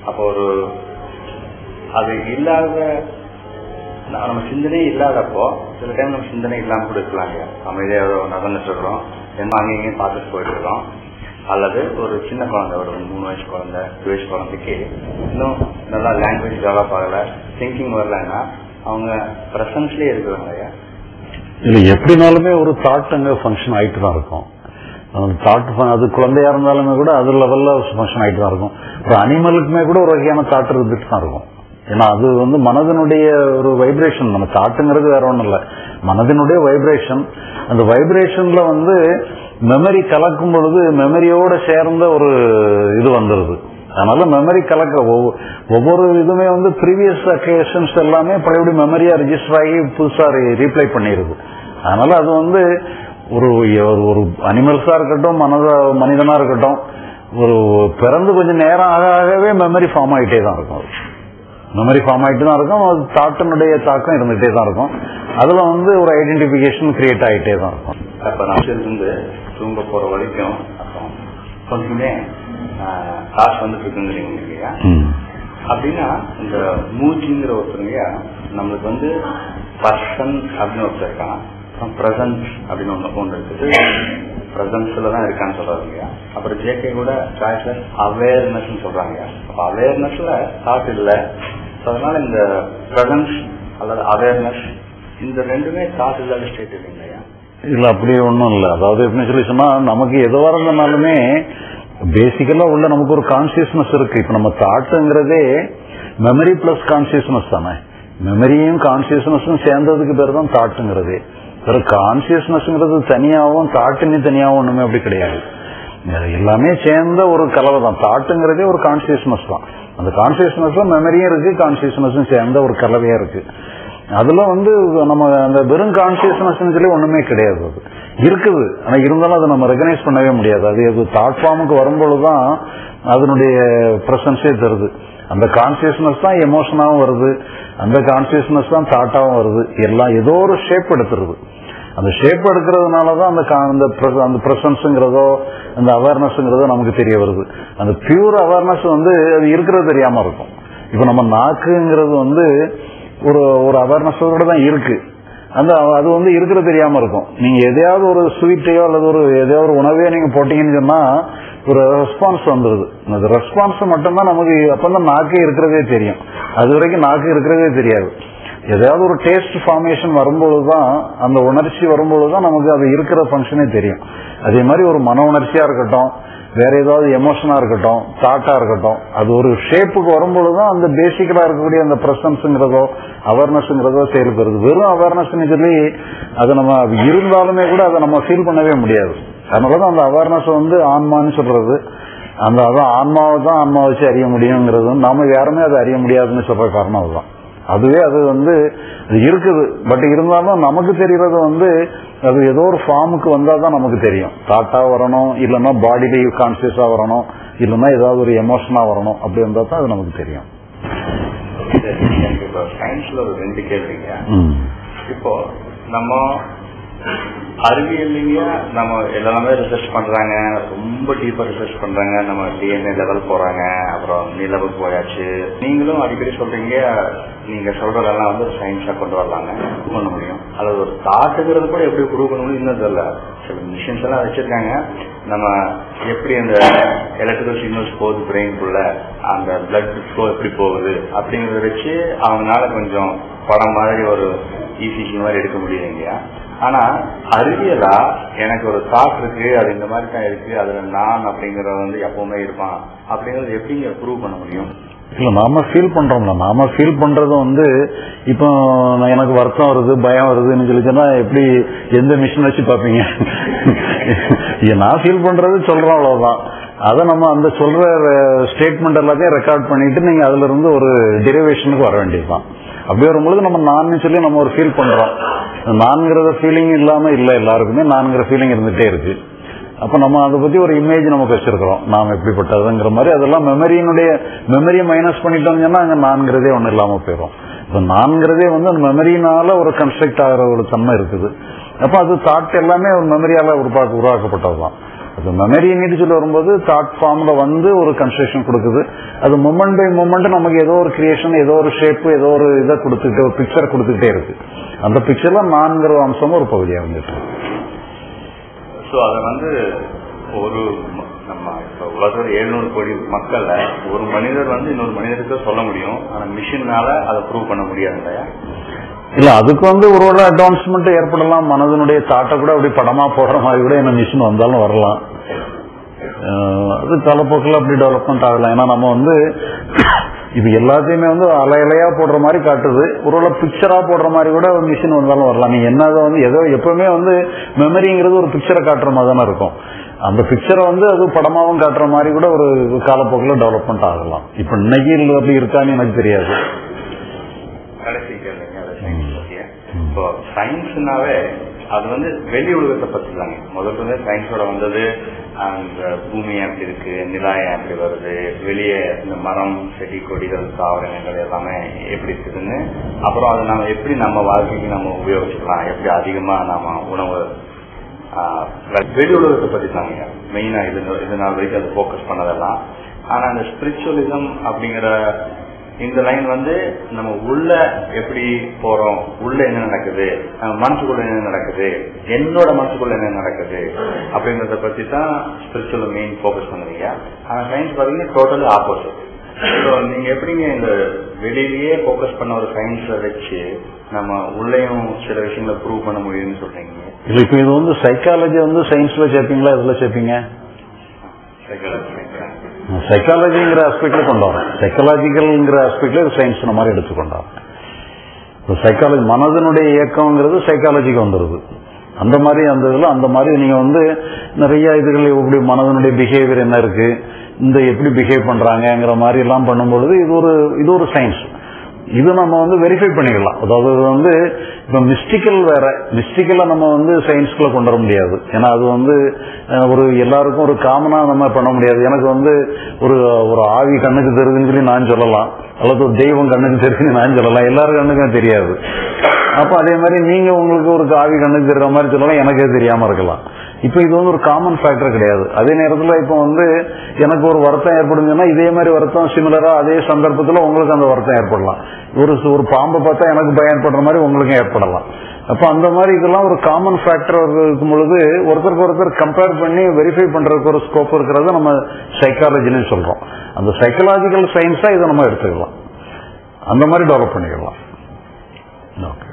அப்போ ஒரு அது இல்லாத ந- நம்ம சிந்தனையே இல்லாதப்போ சில டைம் நம்ம சிந்தனை இல்லாம கூட இருக்கலாம் இல்லையா அமைதியா ஏதோ நடந்துட்டு இருக்கிறோம் என்ன அங்கேயும் இங்கேயும் பார்த்துட்டு போயிட்டு இருக்கோம் அல்லது ஒரு சின்ன குழந்தை ஒரு மூணு வயசு குழந்தை ஒரு வயசு குழந்தைக்கு இன்னும் நல்லா லாங்குவேஜ் டெவலப் ஆகல திங்கிங் வரலன்னா அவங்க பிரசன்ஸ்லயே இருக்கிறாங்க இல்லையா இல்ல எப்படினாலுமே ஒரு தாட் அங்க ஃபங்க்ஷன் ஆயிட்டு தான் இருக்கும் தாட் அது குழந்தையா இருந்தாலுமே கூட அது லெவல்ல ஃபங்க்ஷன் ஆயிட்டு தான் இருக்கும் ஒரு அனிமலுக்குமே கூட ஒரு வகையான தாட் இருந்துட்டு தான் இருக்கும் ஏன்னா அது வந்து மனதினுடைய ஒரு வைப்ரேஷன் நம்ம தாட்டுங்கிறது வேற ஒண்ணும் இல்ல மனதினுடைய வைப்ரேஷன் அந்த வைப்ரேஷன்ல வந்து மெமரி கலக்கும் பொழுது மெமரியோட சேர்ந்த ஒரு இது வந்துருது அதனால மெமரி கலக்க ஒவ்வொ- ஒவ்வொரு இதுமே வந்து ப்ரீவியஸ் அக்கேஷன்ஸ் எல்லாமே பழையபடி மெமரியா ரெஜிஸ்டர் ஆகி புதுசா ரீப்ளை பண்ணிருது அதனால அது வந்து ஒரு ஒரு- ஒரு அனிமல்ஸா இருக்கட்டும் மனத மனிதனா இருக்கட்டும் ஒரு பிறந்து கொஞ்சம் நேரம் ஆக ஆகவே மெமரி ஃபார்ம் ஆகிட்டே தான் இருக்கும் மெமரி ஃபார்ம் ஆகிட்டு தான் இருக்கும் அது தாட்டினுடைய தாக்கம் இருந்துகிட்டே தான் இருக்கும் அதுல வந்து ஒரு ஐடென்டிபிகேஷன் கிரியேட் ஆகிட்டே தான் இருக்கும் அப்ப நான் இருந்து தூங்க போற வரைக்கும் அப்புறம் கொஞ்சமே காசு வந்துட்டு இருக்குங்கிறீங்க இல்லையா அப்படின்னா இந்த மூச்சுங்கிற ஒருத்தருங்க நம்மளுக்கு வந்து பர்சன் அப்படின்னு ஒருத்தர் இருக்கான் அப்புறம் பிரசன்ஸ் அப்படின்னு ஒன்று ஒன்று இருக்குது பிரசன்ஸ்ல தான் இருக்கான்னு சொல்றாரு இல்லையா அப்புறம் ஜேகே கூட சாய்ஸ்ல அவேர்னஸ் சொல்றாங்க அப்ப அவேர்னஸ்ல தாட் இல்ல So, அதனால இந்த பிரசன்ஸ் அல்லது அவேர்னஸ் இந்த ரெண்டுமே தாட் இல்லாத ஸ்டேட் இல்லைங்கய்யா இல்ல அப்படி ஒண்ணும் இல்ல அதாவது எப்படின்னு சொல்லி சொன்னா நமக்கு எதுவா இருந்தாலுமே பேசிக்கலா உள்ள நமக்கு ஒரு கான்சியஸ்னஸ் இருக்கு இப்ப நம்ம தாட்டுங்கிறதே மெமரி பிளஸ் கான்சியஸ்னஸ் தானே மெமரியும் கான்சியஸ்னஸும் சேர்ந்ததுக்கு பேர் தான் தாட்டுங்கிறது வேற கான்சியஸ்னஸ்ங்கிறது தனியாகவும் தாட்டுன்னு தனியாகவும் ஒண்ணுமே அப்படி கிடையாது இது எல்லாமே சேர்ந்த ஒரு கலவை தான் தாட்டுங்கிறதே ஒரு கான்சியஸ்னஸ் தான் அந்த கான்சியஸ்னஸும் மெமரியும் இருக்கு கான்சியஸ்னஸும் சேர்ந்த ஒரு கலவையா இருக்கு அதுல வந்து நம்ம அந்த வெறும் கான்சியஸ்னஸ் சொல்லி ஒண்ணுமே கிடையாது அது இருக்குது ஆனா இருந்தாலும் அதை நம்ம ரெகனைஸ் பண்ணவே முடியாது அது அது தாட் ஃபார்முக்கு வரும்பொழுதுதான் அதனுடைய பிரசன்ஸே தருது அந்த கான்சியஸ்னஸ் தான் எமோஷனாவும் வருது அந்த கான்சியஸ்னஸ் தான் தாட்டாவும் வருது எல்லாம் ஏதோ ஒரு ஷேப் எடுத்துருது அந்த ஷேப் எடுக்கிறதுனால தான் அந்த கா- அந்த pres- அந்த பிரசன்ஸுங்கிறதோ அந்த அவேர்னஸ்ங்கிறதோ நமக்கு தெரிய வருது அந்த பியூர் அவேர்னஸ் வந்து அது இருக்கிறது தெரியாம இருக்கும் இப்ப நம்ம நாக்குங்கிறது வந்து ஒரு ஒரு அவேர்னஸோட தான் இருக்கு அந்த அது வந்து இருக்கிறது தெரியாம இருக்கும் நீங்க எதையாவது ஒரு ஸ்வீட்டையோ அல்லது ஒரு எதையாவது ஒரு உணவையோ நீங்க போட்டீங்கன்னு சொன்னா ஒரு ரெஸ்பான்ஸ் வந்துருது அந்த ரெஸ்பான்ஸ் மட்டும்தான் நமக்கு அப்பதான் நாக்கே இருக்கிறதே தெரியும் அது வரைக்கும் நாக்கு இருக்கிறதே தெரியாது ஏதாவது ஒரு டேஸ்ட் ஃபார்மேஷன் வரும்பொழுதுதான் அந்த உணர்ச்சி வரும்பொழுதுதான் நமக்கு அது இருக்கிற ஃபங்க்ஷனே தெரியும் அதே மாதிரி ஒரு மன உணர்ச்சியா இருக்கட்டும் வேற ஏதாவது எமோஷனா இருக்கட்டும் தாட்டா இருக்கட்டும் அது ஒரு ஷேப்புக்கு வரும்பொழுதுதான் அந்த பேசிக்கலா இருக்கக்கூடிய அந்த பிரசன்ஸ்ங்கிறதோ அவேர்னஸ்ங்கிறதோ செயல்படுது வெறும் அவேர்னஸ்னு சொல்லி அது நம்ம இருந்தாலுமே கூட அதை நம்ம ஃபீல் பண்ணவே முடியாது அதனாலதான் அந்த அவேர்னஸ் வந்து ஆன்மான்னு சொல்றது அந்த அதான் ஆன்மாவை தான் ஆன்மாவை வச்சு அறிய முடியுங்கிறது நாம யாருமே அதை அறிய முடியாதுன்னு சொல்ற காரணம் அதுதான் அதுவே அது வந்து அது இருக்குது பட் இருந்தாலும் நமக்கு தெரியறது வந்து அது ஏதோ ஒரு ஃபார்முக்கு வந்தா தான் நமக்கு தெரியும் தாட்டா வரணும் இல்லைன்னா பாடியில கான்சியஸா வரணும் இல்லைன்னா ஏதாவது ஒரு எமோஷனா வரணும் அப்படி வந்தா தான் அது நமக்கு தெரியும் சரி, எனக்கு இப்போ சயின்ஸ்ல ஒரு ரெண்டு கேள்விங்க ம். இப்போ நம்ம அறிவியல்லைங்க நம்ம எல்லாமே ரிசர்ச் பண்றாங்க ரொம்ப டீப்பா ரிசர்ச் பண்றாங்க நம்ம டிஎன்ஏ லெவல் போறாங்க அப்புறம் நிலவுக்கு போயாச்சு நீங்களும் அடிக்கடி சொல்றீங்க நீங்க சொல்றதெல்லாம் வந்து சயின்ஸா கொண்டு வரலாங்க prove பண்ண முடியும் அது ஒரு தாட்டுங்கிறது கூட எப்படி ப்ரூவ் பண்ண முடியும் இன்னும் தெரியல சில மிஷின்ஸ் எல்லாம் வச்சிருக்காங்க நம்ம எப்படி அந்த எலக்ட்ரிக்கல் சிக்னல்ஸ் போகுது பிரெயின்குள்ள அந்த பிளட் ஃப்ளோ எப்படி போகுது அப்படிங்கறத வச்சு அவங்களால கொஞ்சம் படம் மாதிரி ஒரு இசிஜி மாதிரி எடுக்க முடியுங்க ஆனா அறிவியலா எனக்கு ஒரு தாட் இருக்கு அது இந்த மாதிரி தான் இருக்கு அதுல நான் அப்படிங்கறது வந்து எப்பவுமே இருப்பான் அப்படிங்கறது எப்படிங்க ப்ரூவ் பண்ண முடியும் இல்ல நாம ஃபீல் பண்றோம்ல நாம ஃபீல் பண்றது வந்து இப்போ நான் எனக்கு வருத்தம் வருது பயம் வருதுன்னு சொல்லி சொன்னா எப்படி எந்த மிஷின் வச்சு பாப்பீங்க நான் ஃபீல் பண்றது சொல்றோம் அவ்வளவுதான் அதை நம்ம அந்த சொல்ற ஸ்டேட்மெண்ட் எல்லாத்தையும் ரெக்கார்ட் பண்ணிட்டு நீங்க அதுல இருந்து ஒரு டெரிவேஷனுக்கு வர வேண்டியதுதான் அப்படி வரும்பொழுது நம்ம நான் சொல்லி நம்ம ஒரு ஃபீல் பண்றோம் நான்கிறத ஃபீலிங் இல்லாம இல்ல எல்லாருக்குமே நான்கிற ஃபீலிங் இருந்துட்டே இருக்கு அப்ப நம்ம அதை பத்தி ஒரு இமேஜ் நமக்கு வச்சிருக்கிறோம் நாம் எப்படிப்பட்டதுங்கிற மாதிரி அதெல்லாம் மெமரியினுடைய மெமரியை மைனஸ் பண்ணிட்டோம்னு சொன்னா அங்க நான்கிறதே ஒண்ணு இல்லாம போயிடும் இப்ப நான்கிறதே வந்து அந்த மெமரினால ஒரு கன்ஸ்ட்ரக்ட் ஆகிற ஒரு தன்மை இருக்குது அப்ப அது தாட் எல்லாமே ஒரு மெமரியால உருவாக்க உருவாக்கப்பட்டதுதான் அது மெமரி நீட்டு சொல்லி வரும்போது தாட் ஃபார்ம்ல வந்து ஒரு கன்ஸ்ட்ரக்ஷன் கொடுக்குது அது மூமெண்ட் பை மூமெண்ட் நமக்கு ஏதோ ஒரு கிரியேஷன் ஏதோ ஒரு ஷேப் ஏதோ ஒரு இதை கொடுத்துக்கிட்டே ஒரு பிக்சர் கொடுத்துக்கிட்டே இருக்கு அந்த பிக்சர்ல நான்கிற அம்சமும் ஒரு பகுதியா வந்துட்டு ஸோ அதை வந்து ஒரு ம- நம்ம இப்ப உலகத்தில் எழுநூறு கோடி மக்கள்ல ஒரு மனிதர் வந்து இன்னொரு மனிதருக்கு சொல்ல முடியும் ஆனா மிஷினால அதை ப்ரூவ் பண்ண முடியாது இல்லையா இல்ல அதுக்கு வந்து ஒரு ஒரு அட்வான்ஸ்மெண்ட் ஏற்படலாம் மனதனுடைய தாட்டை கூட அப்படி படமா போடுற மாதிரி கூட என்ன மிஷின் வந்தாலும் வரலாம் அஹ் அது காலப்போக்கில் அப்படி டெவலப்மெண்ட் ஆகலாம் ஏன்னா நம்ம வந்து இது எல்லாத்தையுமே வந்து அலை அலையா போடுற மாதிரி காட்டுது ஒரு பிக்சரா போடுற மாதிரி கூட ஒரு மிஷின் வந்தாலும் வரலாம் நீங்க என்னதை வந்து ஏதோ எப்பவுமே வந்து மெமரிங்கிறது ஒரு பிக்சரை காட்டுற மாதிரி தானே இருக்கும் அந்த பிக்சரை வந்து அது படமாவும் காட்டுற மாதிரி கூட ஒரு காலப்போக்கில் டெவலப்மெண்ட் ஆகலாம் இப்ப இன்னைக்கு இல்ல அப்படி இருக்கான்னு எனக்கு தெரியாது கடைசி கேள்விங்க அது சயின்ஸ் பத்திய இப்போ சயின்ஸ்னாவே அது வந்து வெளி உலகத்தை பத்தி தாங்க முதல்ல வந்து சயின்ஸோட வந்தது அந்த பூமி எப்படி இருக்கு நிலா ஏன் எப்படி வருது வெளியே இந்த மரம் செடி கொடிகள் தாவரங்கள் எல்லாமே எப்படி இருக்குதுன்னு அப்புறம் அதை நம்ம எப்படி நம்ம வாழ்க்கைக்கு நம்ம உபயோகிச்சுக்கலாம் எப்படி அதிகமா நாம உணவு ஆஹ், வெளி உலகத்தை பத்தி தாங்க மெயினா இது இது நாள் வரைக்கும் அது ஃபோக்கஸ் பண்ணதெல்லாம் ஆனா அந்த ஸ்பிரிச்சுவலிசம் அப்படிங்கிற இந்த லைன் வந்து நம்ம உள்ள எப்படி போறோம் உள்ள என்ன நடக்குது நம்ம மனசுக்குள்ள என்ன நடக்குது என்னோட மனசுக்குள்ள என்ன நடக்குது அப்படிங்கறத பத்தி தான் ஸ்பிரிச்சுவல் மெயின் ஃபோக்கஸ் பண்ணுவீங்க ஆனா சயின்ஸ் பாத்தீங்கன்னா டோட்டலி ஆப்போசிட் ஸோ நீங்க எப்படிங்க இந்த வெளியிலேயே ஃபோக்கஸ் பண்ண ஒரு சயின்ஸை வச்சு நம்ம உள்ளேயும் சில விஷயங்களை ப்ரூவ் பண்ண முடியும்னு சொல்றீங்க இல்ல இப்ப இது வந்து சைக்காலஜி வந்து சயின்ஸ்ல சேர்ப்பீங்களா இதுல சேர்ப்பீங்க சைக்காலஜிங்கிற ஆஸ்பெக்ட்ல கொண்டு வரோம் சைக்காலஜிக்கல்ங்கிற ஆஸ்பெக்ட்ல இது சயின்ஸ் மாதிரி எடுத்துக்கொண்டோம் இப்போ சைக்காலஜி மனதனுடைய இயக்கம்ங்கிறது சைக்காலஜிக்கு வந்துருது அந்த மாதிரி அந்த இதுல அந்த மாதிரி நீங்க வந்து நிறைய இதுகள் எப்படி மனதனுடைய பிஹேவியர் என்ன இருக்கு இந்த எப்படி பிஹேவ் பண்றாங்கங்கிற மாதிரி எல்லாம் பண்ணும்பொழுது இது ஒரு இது ஒரு சயின்ஸ் இது நம்ம வந்து வெரிஃபை பண்ணிக்கலாம் அதாவது இது வந்து இப்ப மிஸ்டிக்கல் வேற மிஸ்டிக்கலை நம்ம வந்து சயின்ஸ்குள்ள கொண்டு வர முடியாது ஏன்னா அது வந்து அஹ், ஒரு எல்லாருக்கும் ஒரு காமனா நம்ம பண்ண முடியாது எனக்கு வந்து ஒரு ஒரு ஆவி கண்ணுக்கு தெரியுதுன்னு சொல்லி நான் சொல்லலாம் அல்லது ஒரு தெய்வம் கண்ணுக்கு தெரியுதுன்னு நான் சொல்லலாம் எல்லாரும் கண்ணுக்கும் தெரியாது அப்ப அதே மாதிரி நீங்க உங்களுக்கு ஒரு ஆவி கண்ணுக்கு தெரியுற மாதிரி சொல்லலாம் எனக்கே தெரியாம இருக்கலாம் இப்ப இது வந்து ஒரு காமன் ஃபேக்டர் கிடையாது அதே நேரத்துல இப்ப வந்து எனக்கு ஒரு வருத்தம் ஏற்படுதுன்னா இதே மாதிரி வருத்தம் சிமிலரா அதே சந்தர்ப்பத்துல உங்களுக்கு அந்த வருத்தம் ஏற்படலாம் ஒரு ஒரு பாம்பை பார்த்தா எனக்கு பயம் ஏற்படுற மாதிரி உங்களுக்கும் ஏற்படலாம் அப்ப அந்த மாதிரி இதெல்லாம் ஒரு காமன் ஃபேக்டர் இருக்கும் பொழுது ஒருத்தருக்கு ஒருத்தர் கம்பேர் பண்ணி வெரிஃபை பண்றதுக்கு ஒரு ஸ்கோப் இருக்கிறத நம்ம சைக்காலஜின்னு சொல்றோம் அந்த சைக்கலாஜிக்கல் சயின்ஸா இதை நம்ம எடுத்துக்கலாம் அந்த மாதிரி டெவலப் பண்ணிக்கலாம் ஓகே